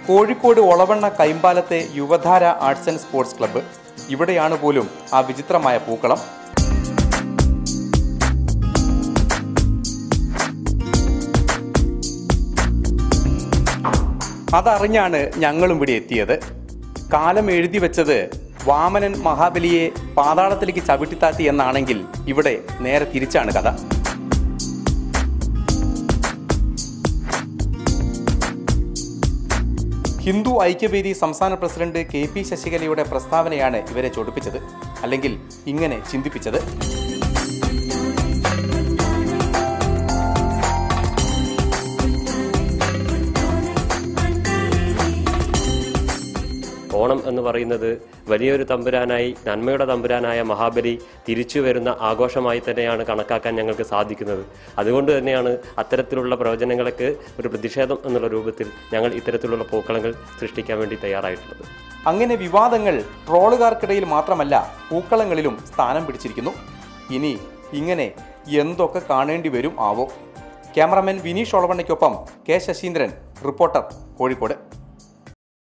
കോഴിക്കോട് ഒളവണ്ണ കൈമ്പാലത്തെ Yuvadhara arts and sports club ഇവിടെയാണ് പോലും ആ വിചിത്രമായ പൂക്കളം അതറിഞ്ഞാണ് ഞങ്ങളും ഇവിടെ എത്തിയത് കാലം എഴുതി വെച്ചത് വാമനൻ മഹാബലിയെ പാതാളത്തിലേക്ക് ചവിട്ടിത്താത്തി എന്നാണെങ്കിൽ ഇവിടെ നേരെ തിരിച്ചാണ് കഥ ഹിന്ദു ഐക്യവേദി സംസ്ഥാന പ്രസിഡന്റ് കെ പി ശശികലയുടെ പ്രസ്താവനയാണ് ഇവരെ ചൊടിപ്പിച്ചത് അല്ലെങ്കിൽ ഇങ്ങനെ ചിന്തിപ്പിച്ചത് ഓണം എന്ന് പറയുന്നത് വലിയൊരു തമ്പുരാനായി നന്മയുടെ തമ്പുരാനായ മഹാബലി തിരിച്ചു വരുന്ന ആഘോഷമായി തന്നെയാണ് കണക്കാക്കാൻ ഞങ്ങൾക്ക് സാധിക്കുന്നത് അതുകൊണ്ട് തന്നെയാണ് അത്തരത്തിലുള്ള പ്രവചനങ്ങൾക്ക് ഒരു പ്രതിഷേധം എന്നുള്ള രൂപത്തിൽ ഞങ്ങൾ ഇത്തരത്തിലുള്ള പൂക്കളങ്ങൾ സൃഷ്ടിക്കാൻ വേണ്ടി തയ്യാറായിട്ടുള്ളത് അങ്ങനെ വിവാദങ്ങൾ ട്രോളുകാർക്കിടയിൽ മാത്രമല്ല പൂക്കളങ്ങളിലും സ്ഥാനം പിടിച്ചിരിക്കുന്നു ഇനി ഇങ്ങനെ എന്തൊക്കെ കാണേണ്ടി വരും ആവോ ക്യാമറാമാൻ വിനീഷ് ഒളവണ്ണയ്ക്കൊപ്പം കെ ശശീന്ദ്രൻ റിപ്പോർട്ടർ കോഴിക്കോട്